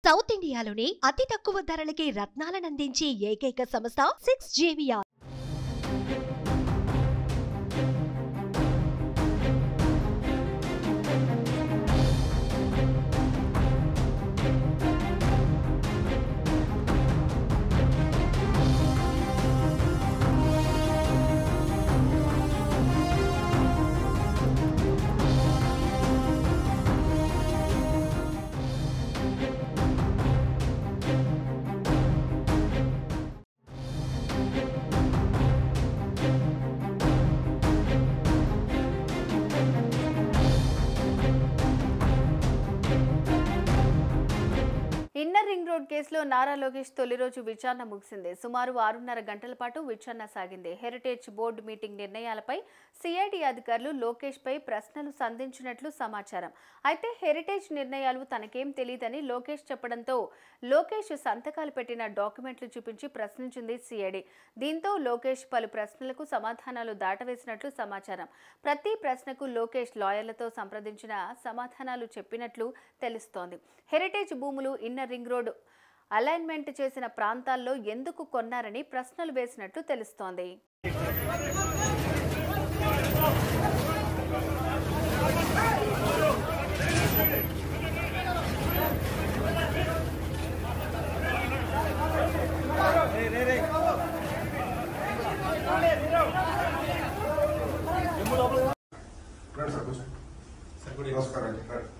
South ఇండియాలోనే అతి తక్కువ ధరలకి రత్నాలనందించే ఏకైక సంస్థ సిక్స్ జేవియా ఇన్నర్ రింగ్ రోడ్ కేసులో నారా లోకేష్ తొలి రోజు విచారణ ముగిసింది సుమారు ఆరున్నర గంటల పాటు విచారణ సాగింది హెరిటేజ్ బోర్డు మీటింగ్ నిర్ణయాలపై సిఐడి అధికారులు లోకేష్ పై ప్రశ్నలు సంధించినట్లు సమాచారం అయితే హెరిటేజ్ నిర్ణయాలు తనకేం తెలియదని లోకేష్ చెప్పడంతో లోకేష్ సంతకాలు పెట్టిన డాక్యుమెంట్లు చూపించి ప్రశ్నించింది సిఐడి దీంతో లోకేష్ పలు ప్రశ్నలకు సమాధానాలు దాటవేసినట్లు సమాచారం ప్రతి ప్రశ్నకు లోకేష్ లాయర్లతో సంప్రదించిన సమాధానాలు చెప్పినట్లు తెలుస్తోంది హెరిటేజ్ భూములు ఇన్నర్ రింగ్ రోడ్ అలైన్మెంట్ చేసిన ప్రాంతాల్లో ఎందుకు కొన్నారని ప్రశ్నలు వేసినట్లు తెలుస్తోంది రండి సార్ కూర్చోండి నమస్కారం అండి రండి.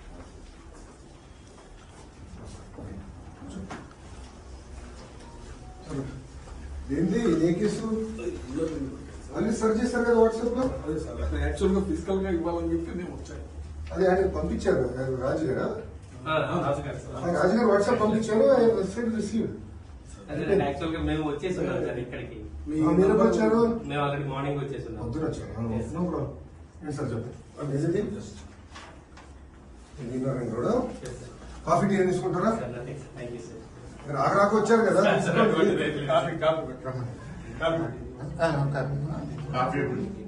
కూర్చోండి. ఏంటి ఏ కేసు అన్ని సర్చ్ చేశారు కదా వాట్సాప్ లో అదే సార్ యాక్చువల్ గా ఫిజికల్ గా ఇవ్వాలని చెప్పి నేను వచ్చాను అదే ఆయన పంపించారు కదా రాజు గారా రాజుగారు సార్. ఆ రాజు గారు వాట్సాప్ పంపించారు ఆయన రిసీవ్ అదే నేను యాక్చువల్ గా మేము వచ్చేసి ఉన్నాం సార్ ఇక్కడికి మీరు ఎప్పుడు వచ్చారు మేము ఆల్రెడీ మార్నింగ్ వచ్చేసి ఉన్నాం పొద్దున వచ్చారు నో ప్రాబ్లం ఏంటి సార్ చెప్పండి నిజది ఇంజనీరింగ్ కూడా Yes, sir. కాఫీ టీ ఏం తీసుకుంటారా sir, nothing, sir. Thank you, sir. మీరు ఆగరాకు వచ్చారు కదా సార్, సార్, అటువంటి రేట్లు లేదు. కాఫీ కాఫీ పెట్టండి. Coffee coffee